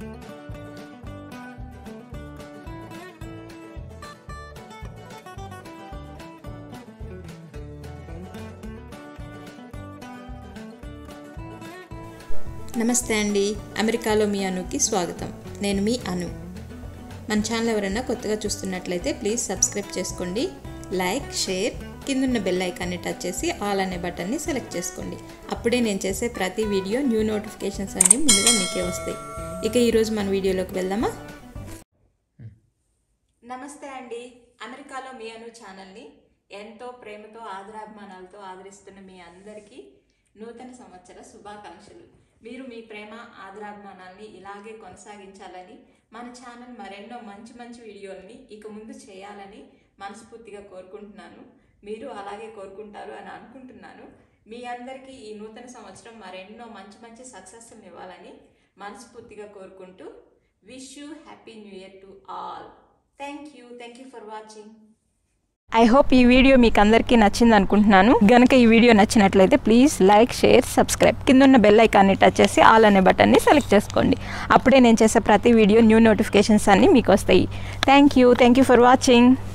నమస్తే అండి అమెరికాలో మీ అనుకి స్వాగతం నేను మీ అను మన ఛానల్ ఎవరైనా కొత్తగా చూస్తున్నట్లయితే ప్లీజ్ సబ్స్క్రైబ్ చేసుకోండి లైక్ షేర్ కిందున్న బెల్ ఐకాన్ని టచ్ చేసి ఆల్ అనే బటన్ని సెలెక్ట్ చేసుకోండి అప్పుడే నేను చేసే ప్రతి వీడియో న్యూ నోటిఫికేషన్స్ అన్నీ ముందుగా మీకే వస్తాయి ఇక ఈరోజు మన వీడియోలోకి వెళ్దామా నమస్తే అండి అమెరికాలో మీ అను ఛానల్ని ఎంతో ప్రేమతో ఆదరాభిమానాలతో ఆదరిస్తున్న మీ అందరికీ నూతన సంవత్సర శుభాకాంక్షలు మీరు మీ ప్రేమ ఆదరాభిమానాల్ని ఇలాగే కొనసాగించాలని మన ఛానల్ మరెన్నో మంచి మంచి వీడియోల్ని ఇక ముందు చేయాలని మనస్ఫూర్తిగా కోరుకుంటున్నాను మీరు అలాగే కోరుకుంటారు అని అనుకుంటున్నాను మీ అందరికీ ఈ నూతన సంవత్సరం మరెన్నో మంచి మంచి సక్సెస్ని ఇవ్వాలని మనస్ఫూర్తిగా కోరుకుంటూ wish you happy new year to all thank you thank you for watching I hope ఈ వీడియో మీకు అందరికీ నచ్చింది అనుకుంటున్నాను గనుక ఈ వీడియో నచ్చినట్లయితే ప్లీజ్ లైక్ షేర్ సబ్స్క్రైబ్ కింద ఉన్న బెల్ ఐకాన్ని టచ్ చేసి ఆల్ అనే బటన్ని సెలెక్ట్ చేసుకోండి అప్పుడే నేను చేసే ప్రతి వీడియో న్యూ నోటిఫికేషన్స్ అన్నీ మీకు వస్తాయి thank you thank you for watching